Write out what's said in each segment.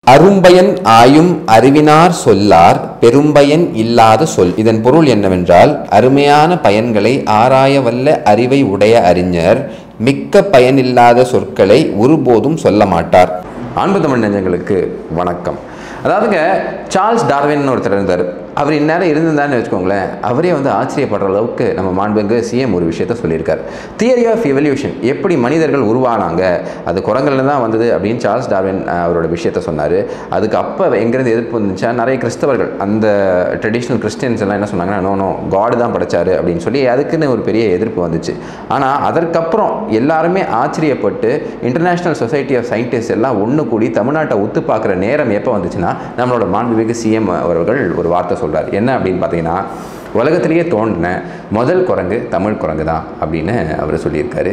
அரும்பயன் ஆயும் அறிவினார் சொல்லார் பெரும்பயன் இல்லாத சொல் இதன் பொருள் என்னவென்றால் அருமையான பயன்களை ஆராய வல்ல அறிவை உடைய அறிஞர் மிக்க பயனில்லாத சொற்களை ஒருபோதும் சொல்ல மாட்டார் அன்பு தமிழ் நெஞ்சங்களுக்கு வணக்கம் அதாவதுங்க சார்ல்ஸ் டார்வின் ஒருத்தர் இருந்தார் அவர் இந்நேரம் இருந்திருந்தான்னு வச்சுக்கோங்களேன் அவரே வந்து ஆச்சரியப்படுற அளவுக்கு நம்ம மாண்புங்க சிஎம் ஒரு விஷயத்த சொல்லியிருக்கார் தியரி ஆஃப் எவல்யூஷன் எப்படி மனிதர்கள் உருவானாங்க அது குரங்கள்ல தான் வந்தது அப்படின்னு சார்ல்ஸ் டார்வின் அஹ், அவரோட விஷயத்த சொன்னார் அதுக்கு அப்போ எங்கேருந்து எதிர்ப்பு வந்துச்சா நிறைய கிறிஸ்தவர்கள் அந்த ட்ரெடிஷ்னல் கிறிஸ்டியன்ஸ் எல்லாம் என்ன சொன்னாங்கன்னா நோ நோ காடு தான் படைச்சாரு அப்படின்னு சொல்லி அதுக்குன்னு ஒரு பெரிய எதிர்ப்பு வந்துச்சு ஆனால் அதற்கப்புறம் எல்லாருமே ஆச்சரியப்பட்டு இன்டர்நேஷ்னல் சொசைட்டி ஆஃப் சயின்டிஸ்ட் எல்லாம் ஒன்று கூடி தமிழ்நாட்டை உத்து பார்க்குற நேரம் எப்போ வந்துச்சுன்னா நம்மளோட மாண்புமிகு சிஎம் அவர்கள் ஒரு வார்த்தை சொல்றார் என்ன அப்படின்னு பார்த்தீங்கன்னா உலகத்திலேயே தோன்றின முதல் குரங்கு தமிழ் குரங்கு தான் அப்படின்னு அவர் சொல்லியிருக்காரு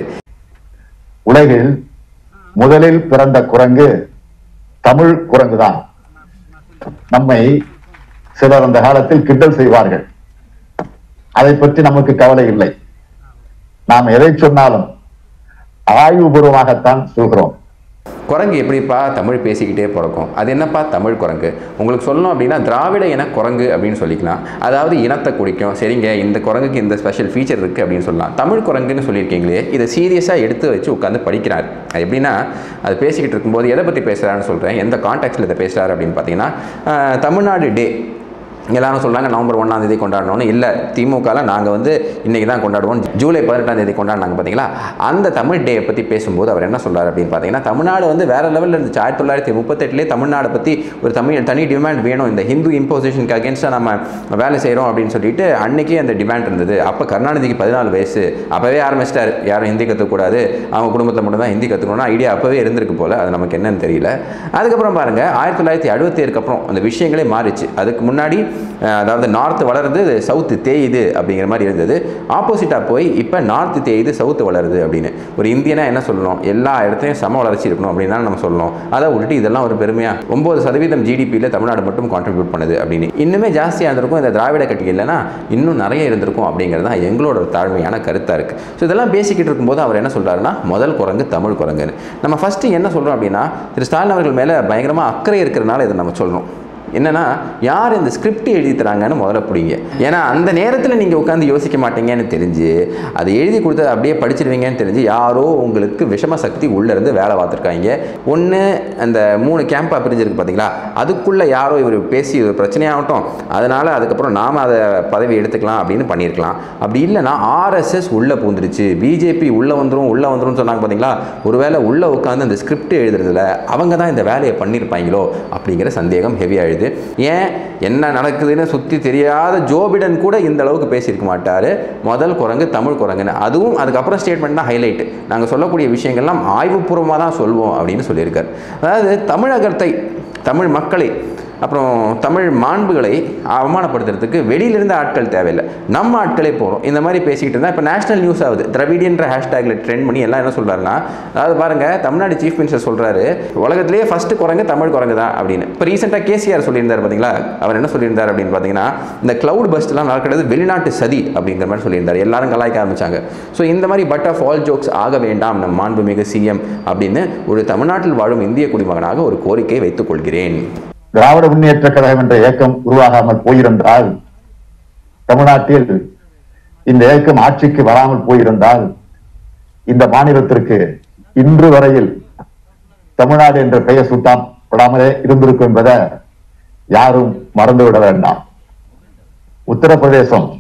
உலகில் முதலில் பிறந்த குரங்கு தமிழ் குரங்குதான் நம்மை சிலர் அந்த காலத்தில் கிண்டல் செய்வார்கள் அதை பற்றி நமக்கு கவலை இல்லை நாம் எதை சொன்னாலும் ஆய்வுபூர்வமாகத்தான் சொல்கிறோம் குரங்கு எப்படிப்பா தமிழ் பேசிக்கிட்டே பிறக்கும் அது என்னப்பா தமிழ் குரங்கு உங்களுக்கு சொல்லணும் அப்படின்னா திராவிட இன குரங்கு அப்படின்னு சொல்லிக்கலாம் அதாவது இனத்தை குறிக்கும் சரிங்க இந்த குரங்குக்கு இந்த ஸ்பெஷல் ஃபீச்சர் இருக்குது அப்படின்னு சொல்லலாம் தமிழ் குரங்குன்னு சொல்லியிருக்கீங்களே இதை சீரியஸாக எடுத்து வச்சு உட்காந்து படிக்கிறார் அது எப்படின்னா அது பேசிக்கிட்டு இருக்கும்போது எதை பற்றி பேசுகிறாருன்னு சொல்கிறேன் எந்த கான்டெக்ட்டில் இதை பேசுகிறாரு அப்படின்னு பார்த்தீங்கன்னா ஆஹ், தமிழ்நாடு டே எல்லாரும் சொல்கிறாங்க நவம்பர் ஒன்றாம் தேதி கொண்டாடணும்னு இல்லை திமுகவில் நாங்கள் வந்து இன்றைக்கி தான் கொண்டாடுவோம் ஜூலை பதினெட்டாம் தேதி கொண்டாடினாங்க பார்த்தீங்களா அந்த தமிழ் டே பற்றி பேசும்போது அவர் என்ன சொல்றாரு அப்படின்னு பார்த்தீங்கன்னா தமிழ்நாடு வந்து வேறு லெவலில் இருந்துச்சு ஆயிரத்தி தொள்ளாயிரத்தி முப்பத்தெட்டுலேயே தமிழ்நாடை பற்றி ஒரு தமிழ் தனி டிமாண்ட் வேணும் இந்த ஹிந்து இம்போசிஷனுக்கு அகேன்ஸ்டாக நம்ம வேலை செய்கிறோம் அப்படின்னு சொல்லிட்டு அன்னைக்கே அந்த டிமாண்ட் இருந்தது அப்போ கருணாநிதிக்கு பதினாலு வயசு அப்போவே ஆரம்பிச்சிட்டார் யாரும் ஹிந்தி கற்றுக்கூடாது அவங்க குடும்பத்தில் மட்டும் தான் ஹிந்தி கற்றுக்கணும்னா ஐடியா அப்போவே இருந்திருக்கு போல் அது நமக்கு என்னன்னு தெரியல அதுக்கப்புறம் பாருங்கள் ஆயிரத்தி தொள்ளாயிரத்தி அறுபத்தி ஏழுக்கு அப்புறம் அந்த விஷயங்களே மாறிச்சு அதுக்கு முன்னாடி அஹ், அதாவது நார்த் வளருது சவுத்து தேயுது அப்படிங்கிற மாதிரி இருந்தது ஆப்போசிட்டாக போய் இப்போ நார்த் தேயுது சவுத்து வளருது அப்படின்னு ஒரு இந்தியனா என்ன சொல்லணும் எல்லா இடத்துலையும் சம வளர்ச்சி இருக்கணும் அப்படின்னு தான் நம்ம சொல்லணும் அதை விட்டுட்டு இதெல்லாம் ஒரு பெருமையாக ஒம்பது சதவீதம் ஜிடிபியில் தமிழ்நாடு மட்டும் கான்ட்ரிபியூட் பண்ணுது அப்படின்னு இன்னுமே ஜாஸ்தியாக இருந்திருக்கும் இந்த திராவிட கட்சி இல்லைன்னா இன்னும் நிறைய இருந்திருக்கும் அப்படிங்கிறது தான் எங்களோட ஒரு தாழ்மையான கருத்தாக இருக்குது ஸோ இதெல்லாம் பேசிக்கிட்டு இருக்கும்போது அவர் என்ன சொல்றாருன்னா முதல் குரங்கு தமிழ் குரங்குன்னு நம்ம ஃபஸ்ட்டு என்ன சொல்கிறோம் அப்படின்னா திரு ஸ்டாலின் அவர்கள் மேலே பயங்கரமாக அக்கறை இருக்கிறனால இதை நம்ம சொல்கிறோம் என்னன்னா யார் இந்த ஸ்கிரிப்ட் எழுதி தராங்கன்னு முதல்ல பிடிங்க ஏன்னா அந்த நேரத்தில் நீங்கள் உட்காந்து யோசிக்க மாட்டீங்கன்னு தெரிஞ்சு அதை எழுதி கொடுத்தது அப்படியே படிச்சிருவீங்கன்னு தெரிஞ்சு யாரோ உங்களுக்கு விஷம சக்தி உள்ளேருந்து வேலை பார்த்துருக்காங்க ஒன்று அந்த மூணு கேம்பாக பிரிஞ்சிருக்கு பார்த்தீங்களா அதுக்குள்ளே யாரோ இவர் பேசி ஒரு பிரச்சனையாகட்டும் அதனால் அதுக்கப்புறம் நாம் அதை பதவி எடுத்துக்கலாம் அப்படின்னு பண்ணியிருக்கலாம் அப்படி இல்லைன்னா ஆர்எஸ்எஸ் உள்ளே பூந்துருச்சு பிஜேபி உள்ளே வந்துரும் உள்ளே வந்துரும்னு சொன்னாங்க பார்த்தீங்களா ஒருவேளை உள்ளே உட்காந்து அந்த ஸ்கிரிப்ட் எழுதுறதுல அவங்க தான் இந்த வேலையை பண்ணியிருப்பாங்களோ அப்படிங்கிற சந்தேகம் ஹெவியாகிடுது ஏன் என்ன நடக்குதுன்னு சுற்றி தெரியாத ஜோபிடன் கூட இந்த அளவுக்கு பேசியிருக்க மாட்டார் முதல் குரங்கு தமிழ் குரங்குன்னு அதுவும் அதுக்கப்புறம் ஸ்டேட்மெண்ட் தான் ஹைலைட் நாங்கள் சொல்லக்கூடிய விஷயங்கள்லாம் ஆய்வுபூர்வமாக தான் சொல்வோம் அப்படின்னு சொல்லியிருக்காரு அதாவது தமிழகத்தை தமிழ் மக்களை அப்புறம் தமிழ் மாண்புகளை அவமானப்படுத்துறதுக்கு வெளியிலிருந்து ஆட்கள் தேவையில்லை நம்ம ஆட்களே போகிறோம் இந்த மாதிரி பேசிக்கிட்டு இருந்தால் இப்போ நேஷனல் நியூஸ் ஆகுது திராவிடியன்ற ஹேஷ்டேக்கில் ட்ரெண்ட் பண்ணி எல்லாம் என்ன சொல்கிறாருன்னா அதாவது பாருங்கள் தமிழ்நாடு சீஃப் மினிஸ்டர் சொல்கிறாரு உலகத்திலேயே ஃபஸ்ட்டு குரங்கு தமிழ் குரங்கு தான் அப்படின்னு இப்போ ரீசெண்டாக கேசிஆர் சொல்லியிருந்தார் பார்த்தீங்களா அவர் என்ன சொல்லியிருந்தார் அப்படின்னு பார்த்தீங்கன்னா இந்த கிளவுட் பஸ்ட்லாம் நடக்கிறது வெளிநாட்டு சதி அப்படிங்கிற மாதிரி சொல்லியிருந்தார் எல்லாரும் கலாய்க்க ஆரம்பிச்சாங்க ஸோ இந்த மாதிரி பட் ஆஃப் ஆல் ஜோக்ஸ் ஆக வேண்டாம் நம் மாண்புமிகு சிஎம் அப்படின்னு ஒரு தமிழ்நாட்டில் வாழும் இந்திய குடிமகனாக ஒரு கோரிக்கை வைத்துக் கொள்கிறேன் திராவிட முன்னேற்ற கழகம் என்ற இயக்கம் உருவாகாமல் போயிருந்தால் தமிழ்நாட்டில் இந்த இயக்கம் ஆட்சிக்கு வராமல் போயிருந்தால் இந்த மாநிலத்திற்கு இன்று வரையில் தமிழ்நாடு என்ற பெயர் சூட்டப்படாமலே இருந்திருக்கும் என்பதை யாரும் மறந்துவிட வேண்டாம் உத்தரப்பிரதேசம்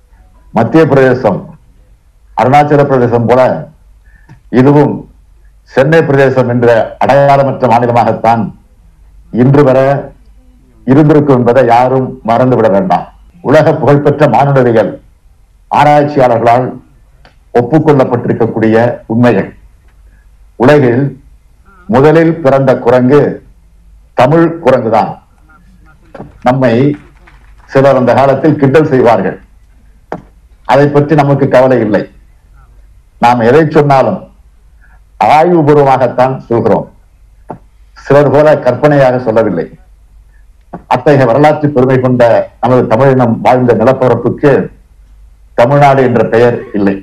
மத்திய பிரதேசம் அருணாச்சல பிரதேசம் போல இதுவும் சென்னை பிரதேசம் என்ற அடையாளமற்ற மாநிலமாகத்தான் இன்று வரை இருந்திருக்கும் என்பதை யாரும் மறந்துவிட வேண்டாம் உலக புகழ்பெற்ற மானுடவியல் ஆராய்ச்சியாளர்களால் ஒப்புக்கொள்ளப்பட்டிருக்கக்கூடிய உண்மைகள் உலகில் முதலில் பிறந்த குரங்கு தமிழ் குரங்குதான் நம்மை சிலர் அந்த காலத்தில் கிண்டல் செய்வார்கள் அதை பற்றி நமக்கு கவலை இல்லை நாம் எதை சொன்னாலும் ஆய்வுபூர்வமாகத்தான் சொல்கிறோம் சிலர் போல கற்பனையாக சொல்லவில்லை அத்தகைய வரலாற்று பெருமை கொண்ட நமது தமிழினம் வாழ்ந்த நிலப்பரப்புக்கு தமிழ்நாடு என்ற பெயர் இல்லை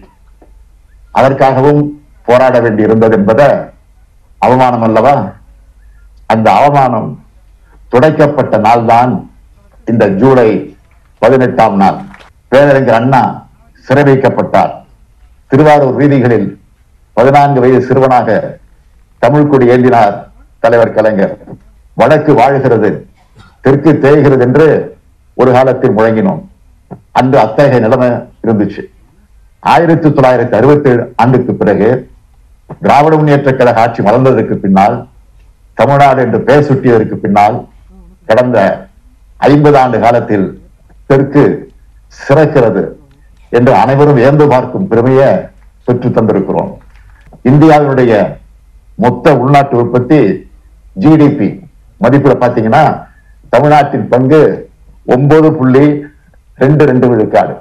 அதற்காகவும் போராட வேண்டி இருந்தது என்பதை அவமானம் அல்லவா அந்த அவமானம் துடைக்கப்பட்ட நாள்தான் இந்த ஜூலை பதினெட்டாம் நாள் பேரறிஞர் அண்ணா சிறை வைக்கப்பட்டார் திருவாரூர் வீதிகளில் பதினான்கு வயது சிறுவனாக தமிழ் கொடி ஏந்தினார் தலைவர் கலைஞர் வடக்கு வாழ்கிறது தெற்கு தேய்கிறது என்று ஒரு காலத்தில் முழங்கினோம் அன்று அத்தகைய நிலைமை இருந்துச்சு ஆயிரத்தி தொள்ளாயிரத்தி அறுபத்தி ஏழு ஆண்டுக்கு பிறகு திராவிட முன்னேற்ற கழக ஆட்சி மலர்ந்ததற்கு பின்னால் தமிழ்நாடு என்று பெயர் சுட்டியதற்கு பின்னால் கடந்த ஐம்பது ஆண்டு காலத்தில் தெற்கு சிறக்கிறது என்று அனைவரும் வியந்து பார்க்கும் பெருமையை பெற்று தந்திருக்கிறோம் இந்தியாவினுடைய மொத்த உள்நாட்டு உற்பத்தி ஜிடிபி மதிப்புல பாத்தீங்கன்னா தமிழ்நாட்டின் பங்கு ஒன்பது புள்ளி ரெண்டு ரெண்டு விழுக்காடு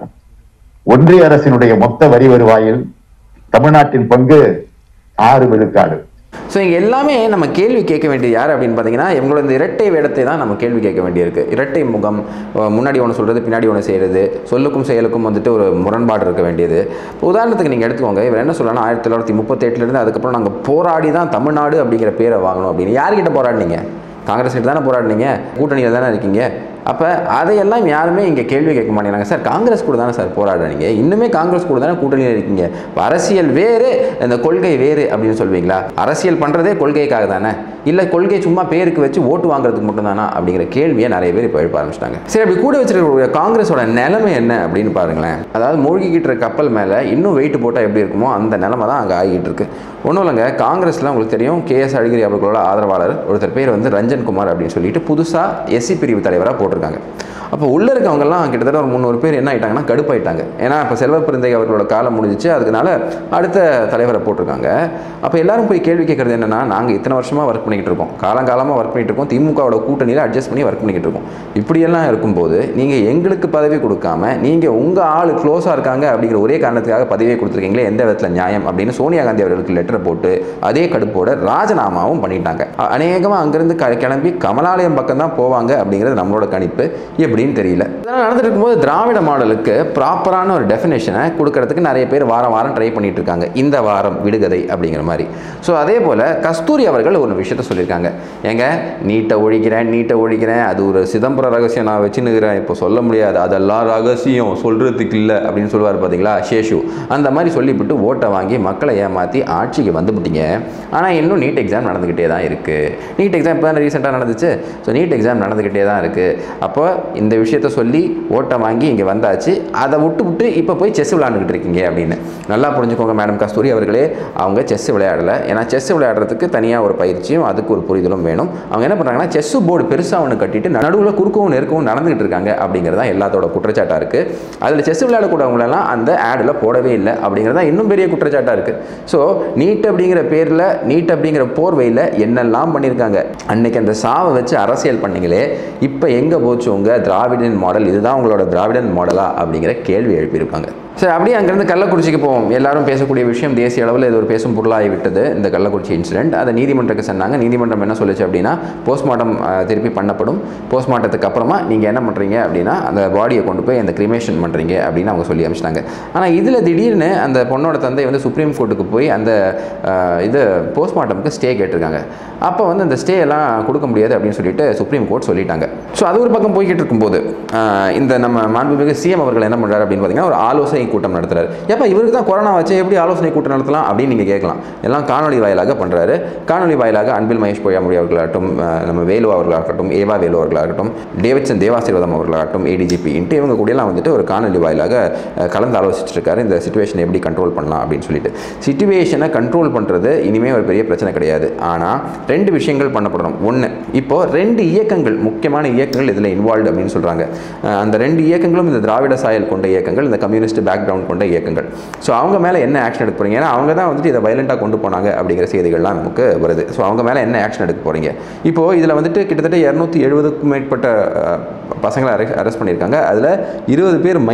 ஒன்றிய அரசினுடைய மொத்த வரி வருவாயில் தமிழ்நாட்டின் பங்கு ஆறு விழுக்காடு ஸோ இங்கே எல்லாமே நம்ம கேள்வி கேட்க வேண்டியது யார் அப்படின்னு பார்த்தீங்கன்னா இவங்களோட இந்த இரட்டை வேடத்தை தான் நம்ம கேள்வி கேட்க வேண்டியிருக்கு இரட்டை முகம் அஹ் முன்னாடி ஒன்று சொல்கிறது பின்னாடி ஒன்று செய்கிறது சொல்லுக்கும் செயலுக்கும் வந்துட்டு ஒரு முரண்பாடு இருக்க வேண்டியது இப்போ உதாரணத்துக்கு நீங்கள் எடுத்துக்கோங்க இவர் என்ன சொல்லலாம் ஆயிரத்தி தொள்ளாயிரத்தி முப்பத்தெட்டுலேருந்து அதுக்கப்புறம் நாங்கள் போராடி தான் தமிழ்நாடு அப்படிங்கிற பேரை வாங்கணும் அப்படின்னு யார்கிட்ட போராடினீங்க காங்கிரஸ் கிட்ட தானே போராடினீங்க கூட்டணியில் தானே இருக்கீங்க அப்போ அதையெல்லாம் யாருமே இங்கே கேள்வி கேட்க மாட்டேங்கிறாங்க சார் காங்கிரஸ் கூட தானே சார் போராடுறீங்க இன்னுமே காங்கிரஸ் கூட தானே கூட்டணியில் இருக்கீங்க இப்ப அரசியல் வேறு இந்த கொள்கை வேறு அப்படின்னு சொல்வீங்களா அரசியல் பண்ணுறதே கொள்கைக்காக தானே இல்லை கொள்கை சும்மா பேருக்கு வச்சு ஓட்டு வாங்குறதுக்கு மட்டும்தானா அப்படிங்கிற கேள்வியை நிறைய பேர் இப்போ எழுப்ப ஆரம்பிச்சிட்டாங்க சரி அப்படி கூட வச்சிருக்க காங்கிரஸோட நிலைமை என்ன அப்படின்னு பாருங்களேன் அதாவது மூழ்கிக்கிட்டு இருக்க கப்பல் மேலே இன்னும் வெயிட் போட்டால் எப்படி இருக்குமோ அந்த நிலைமை தான் அங்கே ஆகிட்டு இருக்கு ஒன்றும் இல்லைங்க காங்கிரஸில் உங்களுக்கு தெரியும் கேஎஸ் அழகிரி அவர்களோட ஆதரவாளர் ஒருத்தர் பேர் வந்து ரஞ்சன் குமார் அப்படின்னு சொல்லிட்டு புதுசாக எஸ்சி பிரிவு தலைவராக போட்டிருக்காங்க அப்போ உள்ளே இருக்கவங்கெல்லாம் கிட்டத்தட்ட ஒரு முந்நூறு பேர் என்ன ஆயிட்டாங்கன்னா கடுப்பாயிட்டாங்க ஏன்னா இப்போ செல்வ பிறந்தை அவர்களோட காலம் முடிஞ்சிச்சு அதுக்குனால அடுத்த தலைவரை போட்டிருக்காங்க அப்போ எல்லாரும் போய் கேள்வி கேட்குறது என்னன்னா நாங்கள் இத்தனை வருஷமாக ஒர்க் பண்ணிக்கிட்டு இருக்கோம் காலங்காலமாக ஒர்க் பண்ணிட்டு இருக்கோம் திமுகவோட கூட்டணியில் அட்ஜஸ்ட் பண்ணி ஒர்க் பண்ணிக்கிட்டு இருக்கோம் இப்படியெல்லாம் இருக்கும்போது நீங்கள் எங்களுக்கு பதவி கொடுக்காம நீங்கள் உங்கள் ஆள் க்ளோஸாக இருக்காங்க அப்படிங்கிற ஒரே காரணத்துக்காக பதவியை கொடுத்துருக்கீங்களே எந்த விதத்தில் நியாயம் அப்படின்னு சோனியா காந்தி அவர்களுக்கு லெட்டர் போட்டு அதே கடுப்போட ராஜினாமாவும் பண்ணிட்டாங்க அ- அநேகமாக அங்கேருந்து க கிளம்பி கமலாலயம் பக்கம் தான் போவாங்க அப்படிங்கிறது நம்மளோட கணிப்பு எப்படின்னு தெரியல இதெல்லாம் நடந்துட்டு இருக்கும்போது திராவிட மாடலுக்கு ப்ராப்பரான ஒரு டெஃபினேஷனை கொடுக்கறதுக்கு நிறைய பேர் வாரம் வாரம் ட்ரை பண்ணிட்டு இருக்காங்க இந்த வாரம் விடுகதை அப்படிங்கிற மாதிரி ஸோ அதே போல் கஸ்தூரி அவர்கள் ஒரு விஷயத்த சொல்லியிருக்காங்க ஏங்க நீட்டை ஒழிக்கிறேன் நீட்டை ஒழிக்கிறேன் அது ஒரு சிதம்பர ரகசியம் நான் வச்சுன்னுக்கிறேன் இப்போ சொல்ல முடியாது அதெல்லாம் ரகசியம் சொல்கிறதுக்கு இல்லை அப்படின்னு சொல்லுவார் பார்த்தீங்களா சேஷு அந்த மாதிரி சொல்லிவிட்டு ஓட்டை வாங்கி மக்களை ஏமாற்றி ஆட்சிக்கு வந்துவிட்டீங்க ஆனால் இன்னும் நீட் எக்ஸாம் நடந்துக்கிட்டே தான் இருக்குது நீட் எக்ஸாம் இப்போ தான் ரீசெண்டாக நடந்துச்சு ஸோ நீட் எக்ஸாம் நடந்துக்கிட்டே தான் இருக்குது அப்போ இந்த விஷயத்த சொல்லி ஓட்டை வாங்கி இங்கே வந்தாச்சு அதை விட்டு விட்டு இப்போ போய் செஸ் விளையாண்டுக்கிட்டு இருக்கீங்க அப்படின்னு நல்லா புரிஞ்சுக்கோங்க மேடம் கஸ்தூரி அவர்களே அவங்க செஸ் விளையாடலை ஏன்னா செஸ் விளையாடுறதுக்கு தனியாக ஒரு பயிற்சியும் அதுக்கு ஒரு புரிதலும் வேணும் அவங்க என்ன பண்ணுறாங்கன்னா செஸ் போர்டு பெருசாக ஒன்று கட்டிட்டு நடுவில் குறுக்கவும் நெருக்கவும் நடந்துகிட்டு இருக்காங்க அப்படிங்கிறது தான் எல்லாத்தோட குற்றச்சாட்டாக இருக்குது அதில் செஸ் விளையாடக்கூடவங்களெல்லாம் அந்த ஆடில் போடவே இல்லை அப்படிங்கிறது தான் இன்னும் பெரிய குற்றச்சாட்டாக இருக்குது ஸோ நீட் அப்படிங்கிற பேரில் நீட் அப்படிங்கிற போர்வையில் என்னெல்லாம் பண்ணியிருக்காங்க அன்னைக்கு அந்த சாவை வச்சு அரசியல் பண்ணீங்களே இப்போ எங்கே போச்சு உங்கள் திராவிடன் மாடல் இதுதான் உங்களோட திராவிடன் மாடலா அப்படிங்கிற கேள்வி எழுப்பியிருக்காங்க சரி அப்படியே அங்கேருந்து கள்ளக்குறிச்சிக்கு போவோம் எல்லாரும் பேசக்கூடிய விஷயம் தேசிய அளவில் இது ஒரு பேசும் பொருளாகி விட்டது இந்த கள்ளக்குறிச்சி இன்சிடென்ட் அதை நீதிமன்றத்துக்கு சொன்னாங்க நீதிமன்றம் என்ன சொல்லுச்சு அப்படின்னா போஸ்ட்மார்ட்டம் திருப்பி பண்ணப்படும் போஸ்ட்மார்ட்டத்துக்கு அப்புறமா நீங்கள் என்ன பண்ணுறீங்க அப்படின்னா அந்த பாடியை கொண்டு போய் அந்த கிரிமேஷன் பண்ணுறீங்க அப்படின்னு அவங்க சொல்லி அமிச்சிட்டாங்க ஆனால் இதில் திடீர்னு அந்த பொண்ணோட தந்தை வந்து சுப்ரீம் கோர்ட்டுக்கு போய் அந்த அஹ், இது போஸ்ட்மார்ட்டமுக்கு ஸ்டே கேட்டிருக்காங்க அப்போ வந்து அந்த ஸ்டே எல்லாம் கொடுக்க முடியாது அப்படின்னு சொல்லிட்டு சுப்ரீம் கோர்ட் சொல்லிட்டாங்க ஸோ அது ஒரு பக்கம் போய்கிட்டு இருக்கும்போது ஆஹ், இந்த நம்ம மாண்புமிகு சிஎம் அவர்கள் என்ன பண்ணுறாரு அப்படின்னு பார்த்தீங்கன்னா ஒரு ஆலோசனை கூட்டம் நடத்துறாரு ஏப்பா இவருக்கு தான் கொரோனா வச்சு எப்படி ஆலோசனை கூட்டம் நடத்தலாம் அப்படின்னு நீங்கள் கேட்கலாம் எல்லாம் காணொலி வாயிலாக பண்ணுறாரு காணொலி வாயிலாக அன்பில் மகேஷ் பொய்யாமொழி அவர்களாகட்டும் ஆஹ், நம்ம வேலு அவர்களாகட்டும் ஏவா வேலு அவர்களாகட்டும் டேவிட்சன் தேவாசீர்வாதம் அவர்களாகட்டும் ஏடிஜிபி இன்ட்டு இவங்க கூடலாம் வந்துட்டு ஒரு காணொலி வாயிலாக ஆஹ், கலந்து ஆலோசிச்சுட்டு இருக்காரு இந்த சுச்சுவேஷனை எப்படி கண்ட்ரோல் பண்ணலாம் அப்படின்னு சொல்லிட்டு சுச்சுவேஷனை கண்ட்ரோல் பண்ணுறது இனிமேல் ஒரு பெரிய பிரச்சனை கிடையாது ஆனால் ரெண்டு விஷயங்கள் பண்ணப்படணும் ஒன்று இப்போ ரெண்டு இயக்கங்கள் முக்கியமான இயக்கங்கள் இதில் இன்வால்வ் அப்படின்னு சொல்கிறாங்க அந்த ரெண்டு இயக்கங்களும் இந்த திராவிட சாயல் கொண்ட இயக்கங்கள் இந்த கம்யூனிஸ்ட் பேக்ரவுண்ட் கொண்ட இயக்கங்கள் ஸோ அவங்க மேலே என்ன ஆக்ஷன் எடுக்க போறீங்க ஏன்னா அவங்க தான் வந்துட்டு இதை வயலண்ட்டாக கொண்டு போனாங்க அப்படிங்கிற செய்திகள்லாம் நமக்கு வருது ஸோ அவங்க மேலே என்ன ஆக்ஷன் எடுக்க போகிறீங்க இப்போது இதில் வந்துட்டு கிட்டத்தட்ட இரநூத்தி எழுபதுக்கும் மேற்பட்ட அஹ், பசங்களை அரெஸ்ட் அரெஸ்ட் பண்ணியிருக்காங்க அதில் இருபது பேர் மைனர்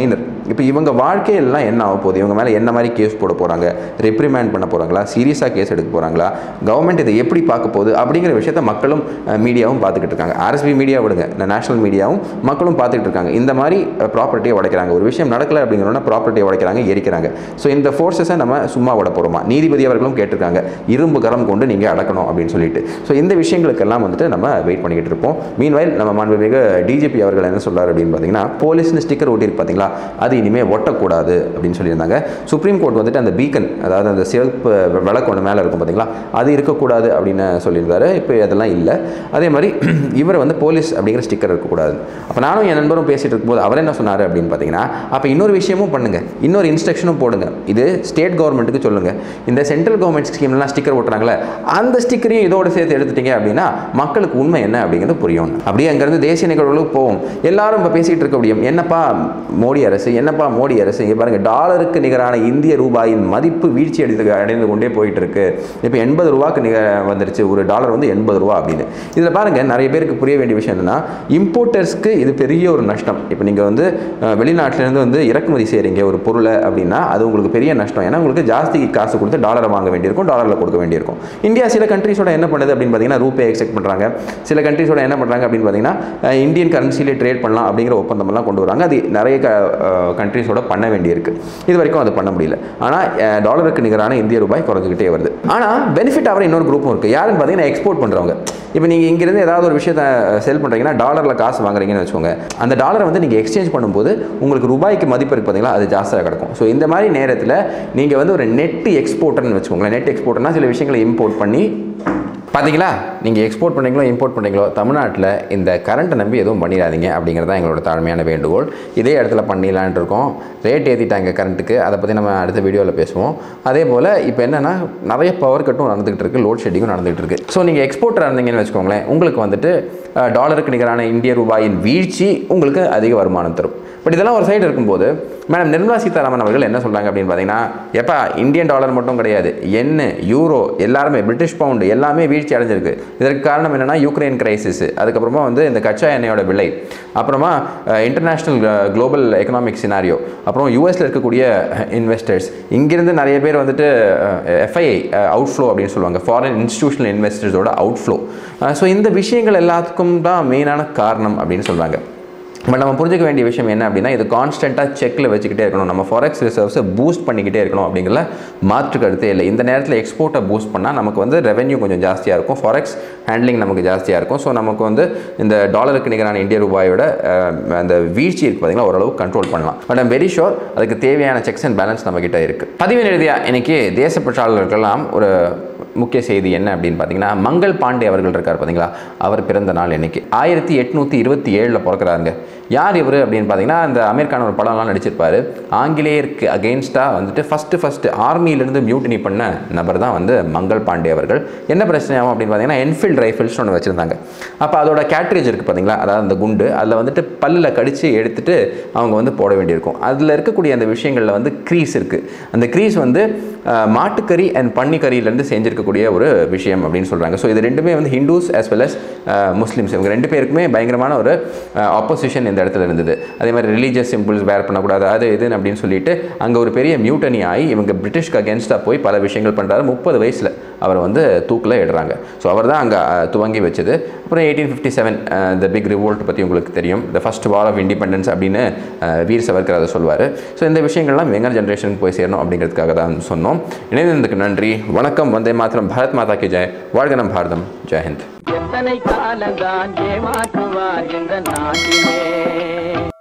இப்போ இவங்க வாழ்க்கையெல்லாம் என்ன ஆக போகுது இவங்க மேலே என்ன மாதிரி கேஸ் போட போகிறாங்க ரெப்ரிமேண்ட் பண்ண போகிறாங்களா சீரியஸாக கேஸ் எடுக்க போகிறாங்களா கவர்மெண்ட் இதை எப்படி பார்க்க போகுது அப்படிங்கிற விஷயத்த மக்களும் மீடியாவும் பார்த்துக்கிட்டு இருக்காங்க ஆர்எஸ்பி மீடியா விடுங்க இந்த நேஷனல் மீடியாவும் மக்களும் பார்த்துக்கிட்டு இருக்காங்க இந்த மாதிரி ப்ராப்பர்ட்டியை உடைக்கிறாங்க ஒரு விஷயம் நடக்கலை அப்படிங்கிறோன்னா ப்ராப்பர்ட்டியை உடைக்கிறாங்க எரிக்கிறாங்க ஸோ இந்த ஃபோர்ஸஸை நம்ம சும்மா விட போகிறோமா நீதிபதி அவர்களும் கேட்டிருக்காங்க இரும்பு கரம் கொண்டு நீங்கள் அடக்கணும் அப்படின்னு சொல்லிட்டு ஸோ இந்த விஷயங்களுக்கெல்லாம் வந்துட்டு நம்ம வெயிட் பண்ணிக்கிட்டு இருப்போம் மீன்வயல் நம்ம மாண்புமிகு டிஜிபி அவர்கள் என்ன சொல்றாரு அப்படின்னு பார்த்தீங்கன்னா போலீஸ்னு ஸ்டிக்கர் ஒட்டியிருக்கு பார்த்தீங்களா அது இனிமேல் ஒட்டக்கூடாது அப்படின்னு சொல்லியிருந்தாங்க சுப்ரீம் கோர்ட் வந்துட்டு அந்த பீக்கன் அதாவது அந்த சிவப்பு விளக்கு ஒன்று மேலே இருக்கும் பார்த்தீங்களா அது இருக்கக்கூடாது அப்படின்னு சொல்லியிருந்தாரு இப்போ அதெல்லாம் இல்லை அதே மாதிரி இவர் வந்து போலீஸ் அப்படிங்கிற ஸ்டிக்கர் இருக்கக்கூடாது அப்போ நானும் என் நண்பரும் பேசிட்டு இருக்கும்போது அவர் என்ன சொன்னார் அப்படின்னு பார்த்தீங்கன்னா அப்போ இன்னொரு விஷயமும் பண்ணுங்க இன்னொரு இன்ஸ்ட்ரக்ஷனும் போடுங்க இது ஸ்டேட் கவர்மெண்ட்டுக்கு சொல்லுங்க இந்த சென்ட்ரல் கவர்மெண்ட் ஸ்கீம்லாம் ஸ்டிக்கர் ஒட்டுறாங்களே அந்த ஸ்டிக்கரையும் இதோட சேர்த்து எடுத்துட்டீங்க அப்படின்னா மக்களுக்கு உண்மை என்ன அப்படிங்கிறது புரியும் அப்படியே அங்கேருந்து தேசிய நிகழ்வுகளுக்கு போவோம் எல்லாரும் இப்போ பேசிகிட்டு இருக்க முடியும் என்னப்பா மோடி அரசு என்னப்பா மோடி அரசு இங்கே பாருங்க டாலருக்கு நிகரான இந்திய ரூபாயின் மதிப்பு வீழ்ச்சி அடைந்து அடைந்து கொண்டே போயிட்டு இருக்கு இப்போ எண்பது ரூபாக்கு நிக வந்துருச்சு ஒரு டாலர் வந்து எண்பது ரூபா அப்படின்னு இதில் பாருங்க நிறைய பேருக்கு புரிய வேண்டிய விஷயம் என்னன்னா இம்போர்ட்டர்ஸ்க்கு இது பெரிய ஒரு நஷ்டம் இப்போ நீங்கள் வந்து அஹ், வெளிநாட்டிலேருந்து வந்து இறக்குமதி செய்கிறீங்க ஒரு பொருளை அப்படின்னா அது உங்களுக்கு பெரிய நஷ்டம் ஏன்னா உங்களுக்கு ஜாஸ்தி காசு கொடுத்து டாலரை வாங்க வேண்டியிருக்கும் டாலரில் கொடுக்க வேண்டியிருக்கும் இந்தியா சில கண்ட்ரீஸோட என்ன பண்ணுது அப்படின்னு பார்த்தீங்கன்னா ரூபே எக்ஸெக்ட் பண்ணுறாங்க சில கண்ட்ரீஸோட என்ன பண்ணுறாங்க அப்படின்னு பார்த்தீங்கன்னா அஹ், இந்தியன் கரன்சிலே ட்ரேட் பண்ணலாம் அப்படிங்கிற ஒப்பந்தமெல்லாம் கொண்டு வராங்க அது நிறைய கண்ட்ரீஸோட பண்ண வேண்டியிருக்கு இது வரைக்கும் அது பண்ண முடியல ஆனால் டாலருக்கு நிகரான இந்திய ரூபாய் குறைஞ்சிக்கிட்டே வருது ஆனால் பெனிஃபிட் ஆகிற இன்னொரு குரூப்பும் இருக்குது யாருன்னு பார்த்தீங்கன்னா எக்ஸ்போர்ட் பண்ணுறவங்க இப்போ நீங்கள் இங்கேருந்து ஏதாவது ஒரு விஷயத்தை செல் பண்ணுறீங்கன்னா டாலரில் காசு வாங்குறீங்கன்னு வச்சுக்கோங்க அந்த டாலரை வந்து நீங்கள் எக்ஸ்சேஞ்ச் பண்ணும்போது உங்களுக்கு ரூபாய்க்கு மதிப்பு இருக்கு பார்த்தீங்களா அது ஜாஸ்தியாக கிடக்கும் ஸோ இந்த மாதிரி நேரத்தில் நீங்கள் வந்து ஒரு நெட் எக்ஸ்போர்ட்டர்னு வச்சுக்கோங்களேன் நெட் எக்ஸ்போர்ட்டர்னா சில விஷயங்களை இம்போர்ட் பண்ணி பார்த்தீங்களா நீங்கள் எக்ஸ்போர்ட் பண்ணுறீங்களோ இம்போர்ட் பண்ணுறீங்களோ தமிழ்நாட்டில் இந்த கரண்ட்டை நம்பி எதுவும் பண்ணிடாதீங்க அப்படிங்கிறது தான் எங்களோட தாழ்மையான வேண்டுகோள் இதே இடத்துல பண்ணிடலான் இருக்கோம் ரேட் ஏற்றிட்டாங்க கரண்ட்டுக்கு அதை பற்றி நம்ம அடுத்த வீடியோவில் பேசுவோம் அதே போல் இப்போ என்னென்னா நிறைய பவர் கட்டும் நடந்துகிட்டு இருக்கு லோட் ஷெட்டிங்கும் நடந்துகிட்டு இருக்கு ஸோ நீங்கள் எக்ஸ்போர்ட்டராக இருந்தீங்கன்னு வச்சுக்கோங்களேன் உங்களுக்கு வந்துட்டு அஹ், டாலருக்கு நிகரான இந்திய ரூபாயின் வீழ்ச்சி உங்களுக்கு அதிக வருமானம் தரும் பட் இதெல்லாம் ஒரு சைடு இருக்கும்போது மேடம் நிர்மலா சீதாராமன் அவர்கள் என்ன சொல்கிறாங்க அப்படின்னு பார்த்தீங்கன்னா எப்பா இந்தியன் டாலர் மட்டும் கிடையாது என்ன யூரோ எல்லாருமே பிரிட்டிஷ் பவுண்டு எல்லாமே வீழ்ச்சி அடைஞ்சிருக்கு இதற்கு காரணம் என்னென்னா யூக்ரைன் கிரைசிஸ் அதுக்கப்புறமா வந்து இந்த கச்சா எண்ணெயோட விலை அப்புறமா இன்டர்நேஷ்னல் குளோபல் எக்கனாமிக் சினாரியோ அப்புறம் யூஎஸில் இருக்கக்கூடிய இன்வெஸ்டர்ஸ் இங்கிருந்து நிறைய பேர் வந்துட்டு எஃப்ஐஐ அவுட்ஃப்ளோ அப்படின்னு சொல்லுவாங்க ஃபாரின் இன்ஸ்டிடியூஷனல் இன்வெஸ்டர்ஸோட அவுட்ஃப்ளோ ஸோ இந்த விஷயங்கள் எல்லாத்துக்கும் தான் மெயினான காரணம் அப்படின்னு சொல்கிறாங்க பட் நம்ம புரிஞ்சுக்க வேண்டிய விஷயம் என்ன அப்படின்னா இது கான்ஸ்டண்ட்டாக செக்கில் வச்சுக்கிட்டே இருக்கணும் நம்ம ஃபாரெக்ஸ் ரிசர்வ்ஸை பூஸ்ட் பண்ணிக்கிட்டே இருக்கணும் அப்படிங்கிற மாற்று கருத்தே இல்லை இந்த நேரத்தில் எக்ஸ்போர்ட்டை பூஸ்ட் பண்ணால் நமக்கு வந்து ரெவென்யூ கொஞ்சம் ஜாஸ்தியாக இருக்கும் ஃபாரெக்ஸ் ஹேண்ட்லிங் நமக்கு ஜாஸ்தியாக இருக்கும் ஸோ நமக்கு வந்து இந்த டாலருக்கு நிகரான இந்திய ரூபாயோட அஹ், அந்த வீழ்ச்சி இருக்கு பார்த்தீங்கன்னா ஓரளவு கண்ட்ரோல் பண்ணலாம் பட் ஐம் வெரி ஷோர் அதுக்கு தேவையான செக்ஸ் அண்ட் பேலன்ஸ் நம்மக்கிட்ட இருக்குது பதிவின் எழுதியா இன்னைக்கு தேசப்பற்றாளர்களுக்கெல்லாம் ஒரு முக்கிய செய்தி என்ன அப்படின்னு பார்த்தீங்கன்னா மங்கள் பாண்டே அவர்கள் இருக்கார் பார்த்தீங்களா அவர் பிறந்த நாள் இன்னைக்கு ஆயிரத்தி எட்நூற்றி இருபத்தி ஏழில் பிறக்கிறாருங்க யார் இவர் அப்படின்னு பார்த்தீங்கன்னா அந்த அமீர் கான் ஒரு படம்லாம் நடிச்சிருப்பாரு ஆங்கிலேயருக்கு அகெயின்ஸ்டாக வந்துட்டு ஃபஸ்ட்டு ஃபஸ்ட்டு ஆர்மியிலேருந்து மியூட்டினி பண்ண நபர் தான் வந்து மங்கள் பாண்டே அவர்கள் என்ன பிரச்சனை ஆகும் அப்படின்னு பார்த்தீங்கன்னா என்ஃபீல்ட் ரைஃபிள்ஸ் ஒன்று வச்சுருந்தாங்க அப்போ அதோட கேட்ரேஜ் இருக்குது பார்த்தீங்களா அதாவது அந்த குண்டு அதில் வந்துட்டு பல்லில் கடித்து எடுத்துட்டு அவங்க வந்து போட வேண்டியிருக்கும் அதில் இருக்கக்கூடிய அந்த விஷயங்களில் வந்து க்ரீஸ் இருக்குது அந்த க்ரீஸ் வந்து அஹ், மாட்டுக்கறி அண்ட் பன்னிக்கறியிலேருந்து செஞ்சிருக்கக்கூடிய ஒரு விஷயம் அப்படின்னு சொல்கிறாங்க ஸோ இது ரெண்டுமே வந்து Hindus as well as Muslims இவங்க ரெண்டு பேருக்குமே பயங்கரமான ஒரு ஆப்போசிஷன் இந்த இடத்துல இருந்தது அதே மாதிரி ரிலீஜியஸ் சிம்பிள்ஸ் வேர் பண்ணக்கூடாது அது இதுன்னு அப்படின்னு சொல்லிட்டு அங்கே ஒரு பெரிய மியூட்டனி ஆகி இவங்க பிரிட்டிஷ்க்கு அகேன்ஸ்டாக போய் பல விஷயங்கள் பண்ணுறாரு முப்பது வயசில் அவர் வந்து தூக்கில் இடுறாங்க ஸோ அவர் தான் அங்கே துவங்கி வச்சது அப்புறம் eighteen fifty seven the big revolt பற்றி உங்களுக்கு தெரியும் the first war of independence அப்படின்னு அஹ், வீர் சவர்கர் அதை சொல்வார் ஸோ இந்த விஷயங்கள்லாம் யங்கர் ஜென்ரேஷனுக்கு போய் சேரணும் அப்படிங்கிறதுக்காக தான் சொன்னோம் இணைந்ததுக்கு நன்றி வணக்கம் வந்தே மாத்திரம் பாரத் மாதா கி ஜெய் வாழ்க நம் பாரதம் ஜெயஹிந்த் எத்தனை காலந்தான் ஏமாற்றுவார் இந்த நாட்டிலே